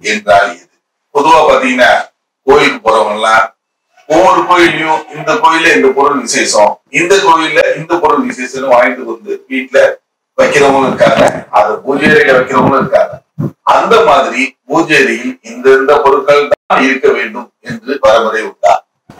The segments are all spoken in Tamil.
என்றால் எது பொதுவா பாத்தீங்கன்னா கோயிலுக்கு போறவங்க எல்லாம் ஒவ்வொரு கோயிலையும் இந்த கோயில்ல இந்த பொருள் விசேஷம் இந்த கோயில்ல இந்த பொருள் விசேஷம்னு வாங்கிட்டு வந்து வீட்டுல வைக்கிறவங்களும் இருக்காங்க அது பூஜை அறையில வைக்கிறவங்களும் இருக்காங்க அந்த மாதிரி பூஜை அறையில் இந்த இந்த பொருட்கள் தான் இருக்க வேண்டும் என்று வரைமுறை உண்டா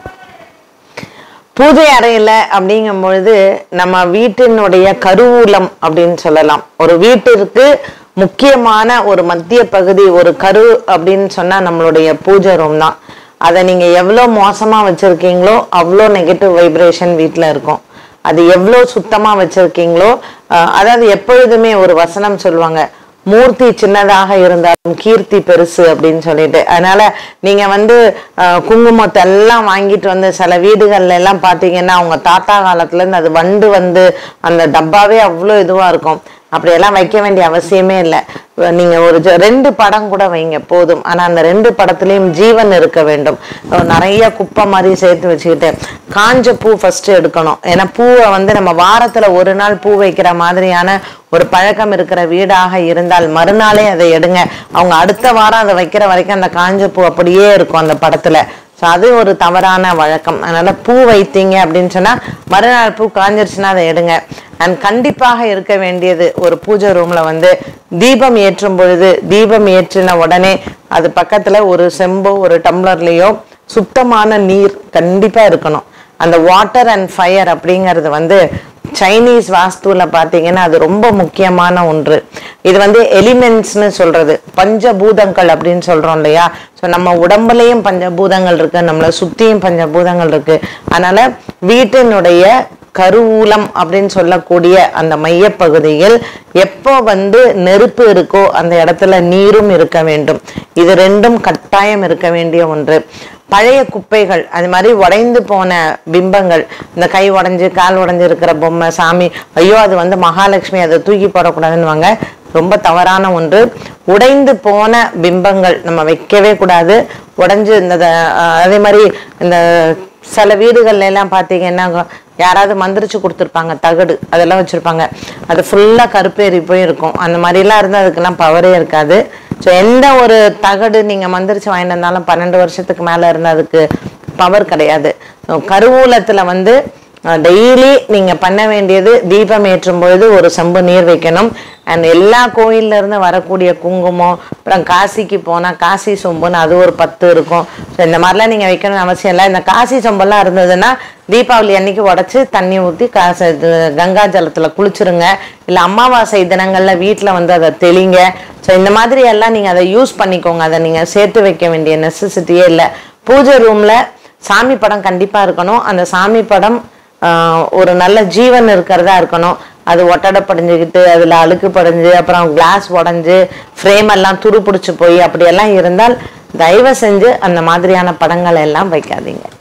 பூஜை அறையில அப்படிங்கும் பொழுது நம்ம வீட்டினுடைய கருவூலம் அப்படின்னு சொல்லலாம் ஒரு வீட்டிற்கு முக்கியமான ஒரு மத்திய பகுதி ஒரு கரு அப்படின்னு சொன்னா நம்மளுடைய பூஜை ரூம் தான் அதை நீங்க எவ்வளோ மோசமா வச்சிருக்கீங்களோ அவ்வளோ நெகட்டிவ் வைப்ரேஷன் வீட்டில் இருக்கும் அது எவ்வளோ சுத்தமா வச்சிருக்கீங்களோ அஹ், அதாவது எப்பொழுதுமே ஒரு வசனம் சொல்லுவாங்க மூர்த்தி சின்னதாக இருந்தாலும் கீர்த்தி பெருசு அப்படின்னு சொல்லிட்டு அதனால நீங்க வந்து அஹ், குங்குமத்தை எல்லாம் வாங்கிட்டு வந்து சில வீடுகள்ல எல்லாம் பாத்தீங்கன்னா அவங்க தாத்தா காலத்துல இருந்து அது வண்டு வந்து அந்த டப்பாவே அவ்வளோ இதுவா இருக்கும் அப்படியெல்லாம் வைக்க வேண்டிய அவசியமே இல்லை நீங்க ஒரு ஜ- ரெண்டு படம் கூட வைங்க போதும் ஆனா அந்த ரெண்டு படத்துலயும் ஜீவன் இருக்க வேண்டும் அஹ் நிறைய குப்பை மாதிரி சேர்த்து வச்சுக்கிட்டு காஞ்ச பூ ஃபர்ஸ்ட் எடுக்கணும் ஏன்னா பூவை வந்து நம்ம வாரத்துல ஒரு நாள் பூ வைக்கிற மாதிரியான ஒரு பழக்கம் இருக்கிற வீடாக இருந்தால் மறுநாளே அதை எடுங்க அவங்க அடுத்த வாரம் அதை வைக்கிற வரைக்கும் அந்த காஞ்ச பூ அப்படியே இருக்கும் அந்த படத்துல ஸோ அது ஒரு தவறான வழக்கம் அதனால பூ வைத்தீங்க அப்படின்னு சொன்னா மறுநாள் பூ காஞ்சிருச்சுன்னா அதை எடுங்க அண்ட் கண்டிப்பாக இருக்க வேண்டியது ஒரு பூஜை ரூம்ல வந்து தீபம் ஏற்றும் பொழுது தீபம் ஏற்றின உடனே அது பக்கத்துல ஒரு செம்போ ஒரு டம்ளர்லயோ சுத்தமான நீர் கண்டிப்பா இருக்கணும் அந்த வாட்டர் அண்ட் ஃபயர் அப்படிங்கிறது வந்து சைனீஸ் வாஸ்துல பாத்தீங்கன்னா அது ரொம்ப முக்கியமான ஒன்று இது வந்து எலிமெண்ட்ஸ்னு சொல்றது பஞ்சபூதங்கள் அப்படின்னு சொல்றோம் இல்லையா ஸோ நம்ம உடம்புலயும் பஞ்சபூதங்கள் இருக்கு நம்மளை சுத்தியும் பஞ்சபூதங்கள் இருக்கு அதனால வீட்டினுடைய கருவூலம் அப்படின்னு சொல்லக்கூடிய அந்த மையப்பகுதியில் எப்போ வந்து நெருப்பு இருக்கோ அந்த இடத்துல நீரும் இருக்க வேண்டும் இது ரெண்டும் கட்டாயம் இருக்க வேண்டிய ஒன்று பழைய குப்பைகள் அது மாதிரி உடைந்து போன பிம்பங்கள் இந்த கை உடைஞ்சு கால் உடைஞ்சு இருக்கிற பொம்மை சாமி ஐயோ அது வந்து மகாலட்சுமி அதை தூக்கி போடக்கூடாதுன்னுவாங்க ரொம்ப தவறான ஒன்று உடைந்து போன பிம்பங்கள் நம்ம வைக்கவே கூடாது உடைஞ்சு இந்த அஹ், அதே மாதிரி இந்த சில வீடுகள்ல எல்லாம் பார்த்தீங்கன்னா யாராவது மந்திரிச்சு கொடுத்துருப்பாங்க தகடு அதெல்லாம் வச்சிருப்பாங்க அது ஃபுல்லா கருப்பேறி போய் இருக்கும் அந்த மாதிரிலாம் இருந்தால் அதுக்கெல்லாம் பவரே இருக்காது ஸோ எந்த ஒரு தகடு நீங்க மந்திரிச்சு வாங்கிட்டு இருந்தாலும் பன்னெண்டு வருஷத்துக்கு மேல இருந்தால் அதுக்கு பவர் கிடையாது So, கருவூலத்துல வந்து டெய்லி நீங்க பண்ண வேண்டியது தீபம் ஏற்றும் பொழுது ஒரு செம்பு நீர் வைக்கணும் அண்ட் எல்லா கோயில்ல இருந்து வரக்கூடிய குங்குமம் அப்புறம் காசிக்கு போனா காசி சொம்புன்னு அது ஒரு பத்து இருக்கும் ஸோ இந்த மாதிரிலாம் நீங்க வைக்கணும்னு அவசியம் இல்லை இந்த காசி சொம்பெல்லாம் இருந்ததுன்னா தீபாவளி அன்னைக்கு உடைச்சு தண்ணி ஊற்றி காசு இது கங்கா ஜலத்துல குளிச்சிருங்க இல்லை அமாவாசை தினங்கள்ல வீட்டில் வந்து அதை தெளிங்க ஸோ இந்த மாதிரி எல்லாம் நீங்க அதை யூஸ் பண்ணிக்கோங்க அதை நீங்க சேர்த்து வைக்க வேண்டிய நெசசிட்டியே இல்லை பூஜை ரூம்ல சாமி படம் கண்டிப்பா இருக்கணும் அந்த சாமி படம் ஆஹ், ஒரு நல்ல ஜீவன் இருக்கிறதா இருக்கணும் அது ஒட்டடை படிஞ்சுக்கிட்டு அதுல அழுக்கு படிஞ்சு அப்புறம் கிளாஸ் உடஞ்சு ஃப்ரேம் எல்லாம் துரு பிடிச்சு போய் அப்படியெல்லாம் இருந்தால் தயவு செஞ்சு அந்த மாதிரியான படங்கள் எல்லாம் வைக்காதீங்க